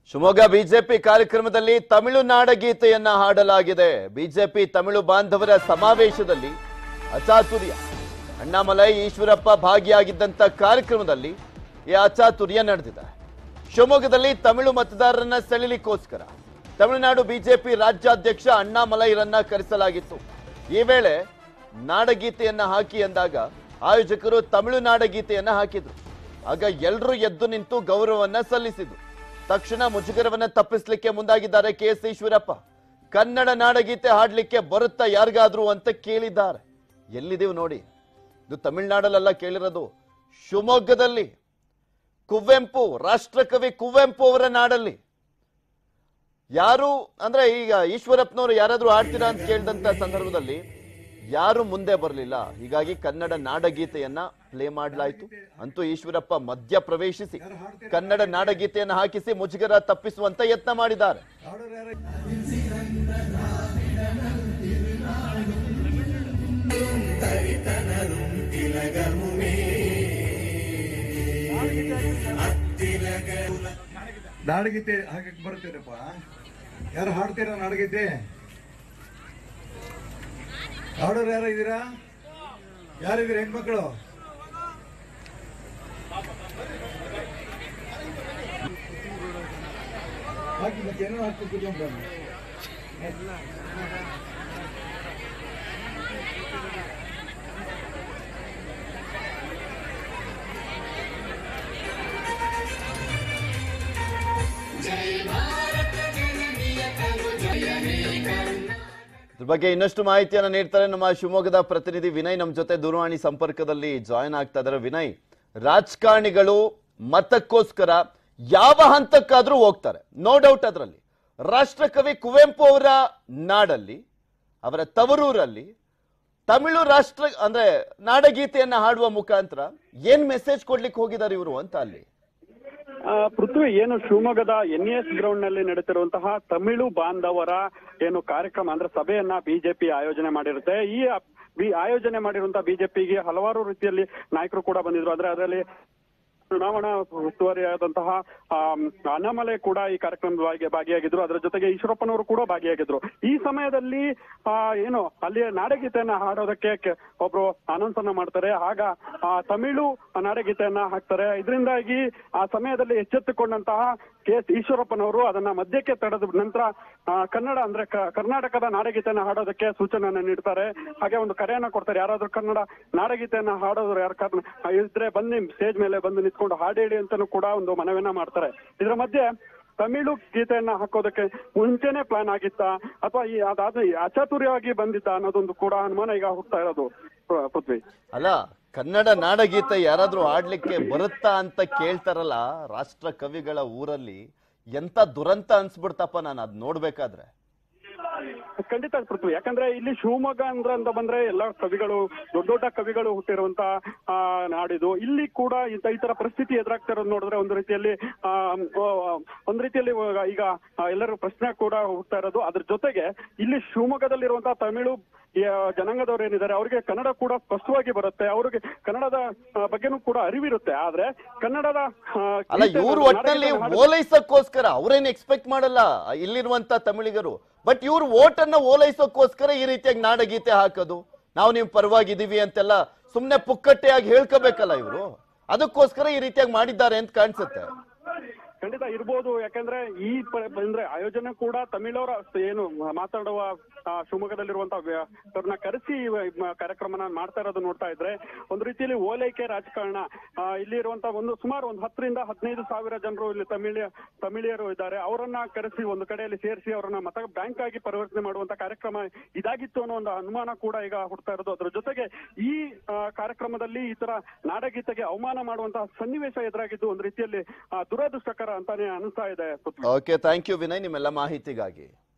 Shivamogga BJP ಕಾರ್ಯಕ್ರಮದಲ್ಲಿ ತಮಿಳುನಾಡ ಗೀತೆಯನ್ನ ಹಾಡಲಾಗಿದೆ BJP Tamil ಬಾಂಧವರ ಸಮಾವೇಶದಲ್ಲಿ ಅಚಾತುರ್ಯ ಅಣ್ಣಾಮಲೈ ಈಶ್ವರಪ್ಪ ಭಾಗಿಯಾಗಿದ್ದಂತ ಕಾರ್ಯಕ್ರಮದಲ್ಲಿ ಈ ಅಚಾತುರ್ಯ ನಡೆದಿದೆ ಶಿವಮೊಗ್ಗದಲ್ಲಿ ತಮಿಳು ಮತದಾರರನ್ನ ಸೆಳೆಲಿಕ್ಕೋಸ್ಕರ ತಮಿಳುನಾಡು ಬಿಜೆಪಿ ರಾಜ್ಯಾಧ್ಯಕ್ಷ ಅಣ್ಣಾಮಲೈರನ್ನ ಕರೆಸಲಾಗಿತ್ತು ಈ ವೇಳೆ ನಾಡಗೀತೆಯನ್ನ ಹಾಕಿ ಎಂದಾಗ ಆಯೋಜಕರು ತಮಿಳುನಾಡ ಗೀತೆಯನ್ನ ಹಾಕಿದ್ರು ಆಗ ಎಲ್ಲರೂ ಎದ್ದು ನಿಂತು ಗೌರವವನ್ನ ಸಲ್ಲಿಸಿದ್ರು ತಕ್ಷಣ ಮುಜುಗರವನ್ನ ತಪ್ಪಿಸ್ಲಿಕ್ಕೆ ಮುಂದಾಗಿದ್ದಾರೆ ಕೆ ಎಸ್ ಈಶ್ವರಪ್ಪ ಕನ್ನಡ ನಾಡಗೀತೆ ಹಾಡ್ಲಿಕ್ಕೆ ಬರುತ್ತಾ ಯಾರಿಗಾದ್ರೂ ಅಂತ ಕೇಳಿದ್ದಾರೆ ಎಲ್ಲಿದೀವಿ ನೋಡಿ ಇದು ತಮಿಳ್ನಾಡಲ್ಲೆಲ್ಲ ಕೇಳಿರೋದು ಶಿವಮೊಗ್ಗದಲ್ಲಿ ಕುವೆಂಪು ರಾಷ್ಟ್ರಕವಿ ಕುವೆಂಪು ಅವರ ನಾಡಲ್ಲಿ ಯಾರು ಅಂದ್ರೆ ಈಗ ಈಶ್ವರಪ್ಪನವರು ಯಾರಾದ್ರೂ ಆಡ್ತೀರಾ ಅಂತ ಕೇಳಿದಂತ ಸಂದರ್ಭದಲ್ಲಿ ಯಾರು ಮುಂದೆ ಬರಲಿಲ್ಲ ಹೀಗಾಗಿ ಕನ್ನಡ ನಾಡಗೀತೆಯನ್ನ ಪ್ಲೇ ಮಾಡಲಾಯಿತು ಅಂತೂ ಈಶ್ವರಪ್ಪ ಮಧ್ಯ ಪ್ರವೇಶಿಸಿ ಕನ್ನಡ ನಾಡಗೀತೆಯನ್ನ ಹಾಕಿಸಿ ಮುಜುಗರ ತಪ್ಪಿಸುವಂತ ಯತ್ನ ಮಾಡಿದ್ದಾರೆ ನಾಡಗೀತೆ ಹಾಕಕ್ ಬರ್ತೇನಪ್ಪ ಯಾರು ಹಾಡ್ತೀರಾ ನಾಡಗೀತೆ ಹಾಡೋರು ಯಾರು ಇದ್ದೀರಾ ಯಾರಿದ್ದೀರಾ ಹೆಣ್ಮಕ್ಳು ಹಾಕಿ ಮತ್ತೆ ಏನೋ ಹಾಕಿ ಕೂತ್ಕೊಂಡ್ರೆ ಇದ್ರ ಬಗ್ಗೆ ಇನ್ನಷ್ಟು ಮಾಹಿತಿಯನ್ನ ನೀಡ್ತಾರೆ ನಮ್ಮ ಶಿವಮೊಗ್ಗದ ಪ್ರತಿನಿಧಿ ವಿನಯ್ ನಮ್ಮ ಜೊತೆ ದೂರವಾಣಿ ಸಂಪರ್ಕದಲ್ಲಿ ಜಾಯಿನ್ ಆಗ್ತಾ ಇದ್ದಾರೆ ವಿನಯ್ ರಾಜಕಾರಣಿಗಳು ಮತಕ್ಕೋಸ್ಕರ ಯಾವ ಹಂತಕ್ಕಾದ್ರೂ ಹೋಗ್ತಾರೆ ನೋ ಡೌಟ್ ಅದರಲ್ಲಿ ರಾಷ್ಟ್ರಕವಿ ಕುವೆಂಪು ಅವರ ನಾಡಲ್ಲಿ ಅವರ ತವರೂರಲ್ಲಿ ತಮಿಳು ರಾಷ್ಟ್ರ ಅಂದ್ರೆ ನಾಡಗೀತೆಯನ್ನ ಹಾಡುವ ಮುಖಾಂತರ ಏನ್ ಮೆಸೇಜ್ ಕೊಡ್ಲಿಕ್ಕೆ ಹೋಗಿದ್ದಾರೆ ಇವರು ಅಂತ ಅಲ್ಲಿ ಆ, ಪೃಥ್ವಿ ಏನು ಶಿವಮೊಗ್ಗದ ಎನ್ ಎಸ್ ಗ್ರೌಂಡ್ ನಲ್ಲಿ ನಡೀತಿರುವಂತಹ ತಮಿಳು ಬಾಂಧವರ ಏನು ಕಾರ್ಯಕ್ರಮ ಅಂದ್ರೆ ಸಭೆಯನ್ನ ಬಿಜೆಪಿ ಆಯೋಜನೆ ಮಾಡಿರುತ್ತೆ ಈ ಆ- ಬಿ- ಆಯೋಜನೆ ಮಾಡಿರುವಂತಹ ಬಿಜೆಪಿಗೆ ಹಲವಾರು ರೀತಿಯಲ್ಲಿ ನಾಯಕರು ಕೂಡ ಬಂದಿದ್ರು ಆದ್ರೆ ಅದರಲ್ಲಿ ಚುನಾವಣಾ ಉಸ್ತುವಾರಿಯಾದಂತಹ ಆಮ್, ಅಣ್ಣಾಮಲೈ ಕೂಡ ಈ ಕಾರ್ಯಕ್ರಮದ ಭಾಗಿ- ಭಾಗಿಯಾಗಿದ್ರು ಅದರ ಜೊತೆಗೆ ಈಶ್ವರಪ್ಪನವರು ಕೂಡ ಭಾಗಿಯಾಗಿದ್ರು ಈ ಸಮಯದಲ್ಲಿ ಆ, ಏನು ಅಲ್ಲಿ ನಾಡಗೀತೆಯನ್ನ ಹಾಡೋದಕ್ಕೆ ಕೆ- ಒಬ್ರು ಅನೌನ್ಸ್ ಅನ್ನ ಮಾಡ್ತಾರೆ ಆಗ ಆ, ತಮಿಳು ನಾಡಗೀತೆಯನ್ನ ಹಾಕ್ತಾರೆ ಇದರಿಂದಾಗಿ ಆ ಸಮಯದಲ್ಲಿ ಎಚ್ಚೆತ್ತುಕೊಂಡಂತಹ ಕೆ ಎಸ್ ಈಶ್ವರಪ್ಪನವರು ಅದನ್ನ ಮಧ್ಯಕ್ಕೆ ತಡೆದ ನಂತರ ಆ, ಕನ್ನಡ ಅಂದ್ರೆ ಕ- ಕರ್ನಾಟಕದ ನಾಡಗೀತೆಯನ್ನ ಹಾಡೋದಕ್ಕೆ ಸೂಚನೆಯನ್ನ ನೀಡ್ತಾರೆ ಹಾಗೆ ಒಂದು ಕರೆಯನ್ನ ಕೊಡ್ತಾರೆ ಯಾರಾದ್ರೂ ಕನ್ನಡ ನಾಡಗೀತೆಯನ್ನ ಹಾಡೋದ್ರು ಯಾರು ಕರ್ನ ಇದ್ರೆ ಬನ್ನಿ ಸ್ಟೇಜ್ ಮೇಲೆ ಬಂದು ನಿಂತ್ಕೊಂಡು ಹಾಡೇಳಿ ಅಂತಾನು ಕೂಡ ಒಂದು ಮನವಿಯನ್ನ ಮಾಡ್ತಾರೆ ಇದರ ಮಧ್ಯೆ ತಮಿಳು ಗೀತೆಯನ್ನ ಹಾಕೋದಕ್ಕೆ ಮುಂಚೆನೆ ಪ್ಲಾನ್ ಆಗಿತ್ತಾ ಅಥವಾ ಈ ಅದಾದ ಅಚಾತುರ್ಯವಾಗಿ ಬಂದಿತ್ತಾ ಅನ್ನೋದೊಂದು ಕೂಡ ಅನುಮಾನ ಈಗ ಹುಡ್ತಾ ಇರೋದು ಪೃ- ಪೃಥ್ವಿ ಅಲ್ಲ ಕನ್ನಡ ನಾಡಗೀತೆ ಯಾರಾದ್ರೂ ಆಡ್ಲಿಕ್ಕೆ ಬರುತ್ತಾ ಅಂತ ಕೇಳ್ತಾರಲ್ಲ ರಾಷ್ಟ್ರ ಕವಿಗಳ ಊರಲ್ಲಿ ಎಂತ ದುರಂತ ಅನ್ಸ್ಬಿಡ್ತಪ್ಪ ನಾನು ಅದ್ ನೋಡ್ಬೇಕಾದ್ರೆ ಖಂಡಿತ ಪೃಥ್ವಿ ಯಾಕಂದ್ರೆ ಇಲ್ಲಿ ಶಿವಮೊಗ್ಗ ಅಂದ್ರೆ ಅಂತ ಬಂದ್ರೆ ಎಲ್ಲ ಕವಿಗಳು ದೊಡ್ಡ ದೊಡ್ಡ ಕವಿಗಳು ಹುಟ್ಟಿರುವಂತ ಆ, ನಾಡಿದು ಇಲ್ಲಿ ಕೂಡ ಇಂತ ಈ ತರ ಪರಿಸ್ಥಿತಿ ಎದುರಾಗ್ತಾ ಇರೋದು ನೋಡಿದ್ರೆ ಒಂದು ರೀತಿಯಲ್ಲಿ ಆ, ಆ, ಒಂದ್ ರೀತಿಯಲ್ಲಿ ಇವಾಗ ಈಗ ಆ, ಎಲ್ಲರೂ ಪ್ರಶ್ನೆ ಕೂಡ ಹುಡ್ತಾ ಇರೋದು ಅದ್ರ ಜೊತೆಗೆ ಇಲ್ಲಿ ಶಿವಮೊಗ್ಗದಲ್ಲಿರುವಂತಹ ತಮಿಳು ಈ, ಆ, ಜನಾಂಗದವ್ರು ಏನಿದ್ದಾರೆ ಅವ್ರಿಗೆ ಕನ್ನಡ ಕೂಡ ಸ್ಪಷ್ಟವಾಗಿ ಬರುತ್ತೆ ಅವ್ರಿಗೆ ಕನ್ನಡದ ಆ, ಬಗ್ಗೆನೂ ಕೂಡ ಅರಿವಿರುತ್ತೆ ಆದ್ರೆ ಕನ್ನಡದ ಆ, ಅಲ್ಲ ಗೀತೆ- ಇವ್ರು ಒಟ್ಟಿನಲ್ಲಿ ನಾಡಗೀತೆನ ಹಾಡು- ಓಲೈಸಕ್ಕೋಸ್ಕರ ಅವ್ರೇನ್ ಎಕ್ಸ್ಪೆಕ್ಟ್ ಮಾಡಲ್ಲ ಇಲ್ಲಿರುವಂತ ತಮಿಳಿಗರು ಬಟ್ ಇವ್ರು ಓಟ್ ಅನ್ನ ಓಲೈಸೋಕ್ಕೋಸ್ಕರ ಈ ರೀತಿಯಾಗಿ ನಾಡಗೀತೆ ಹಾಕೋದು ನಾವು ನಿಮ್ ಪರವಾಗಿದೀವಿ ಅಂತೆಲ್ಲ ಸುಮ್ನೆ ಪುಕ್ಕಟ್ಟೆಯಾಗಿ ಹೇಳ್ಕೋಬೇಕಲ್ಲ ಇವರು ಅದಕ್ಕೋಸ್ಕರ ಈ ರೀತಿಯಾಗಿ ಮಾಡಿದ್ದಾರೆ ಅಂತ ಕಾಣಿಸುತ್ತೆ ಖಂಡಿತ ಇರ್ಬೋದು ಯಾಕಂದ್ರೆ ಈ ಪ- ಅಂದ್ರೆ ಆಯೋಜನೆ ಕೂಡ ತಮಿಳವರ ಏನು ಮಾತಾಡುವ ಆ, ಶಿವಮೊಗ್ಗದಲ್ಲಿರುವಂತಹ ವ್ಯಕ್ತರನ್ನ ಕರೆಸಿ ಈ ಮ- ಕಾರ್ಯಕ್ರಮನ ಮಾಡ್ತಾ ಇರೋದು ನೋಡ್ತಾ ಇದ್ರೆ ಒಂದು ರೀತಿಯಲ್ಲಿ ಓಲೈಕೆ ರಾಜಕಾರಣ ಆ, ಇಲ್ಲಿ ಇರುವಂತಹ ಒಂದು ಸುಮಾರು ಒಂದು ಹತ್ತರಿಂದ ಹದಿನೈದು ಸಾವಿರ ಜನರು ಇಲ್ಲಿ ತಮಿಳಿಯ ತಮಿಳಿಯರು ಇದ್ದಾರೆ ಅವರನ್ನ ಕರೆಸಿ ಒಂದು ಕಡೆಯಲ್ಲಿ ಸೇರಿಸಿ ಅವರನ್ನ ಮತ ಬ್ಯಾಂಕ್ ಆಗಿ ಪರಿವರ್ತನೆ ಮಾಡುವಂತ ಕಾರ್ಯಕ್ರಮ ಇದಾಗಿತ್ತು ಅನ್ನೋ ಒಂದು ಅನುಮಾನ ಕೂಡ ಈಗ ಹುಡ್ತಾ ಇರೋದು ಅದ್ರ ಜೊತೆಗೆ ಈ ಆ, ಕಾರ್ಯಕ್ರಮದಲ್ಲಿ ಈ ತರ ನಾಡಗೀತೆಗೆ ಅವಮಾನ ಮಾಡುವಂತಹ ಸನ್ನಿವೇಶ ಎದುರಾಗಿದ್ದು ಒಂದು ರೀತಿಯಲ್ಲಿ ಆ, ದುರದೃಷ್ಟಕರ ಅಂತಾನೆ ಅನಿಸ್ತಾ ಇದೆ Prithvi. Okay thank you Vinay ನಿಮ್ಮೆಲ್ಲ ಮಾಹಿತಿಗಾಗಿ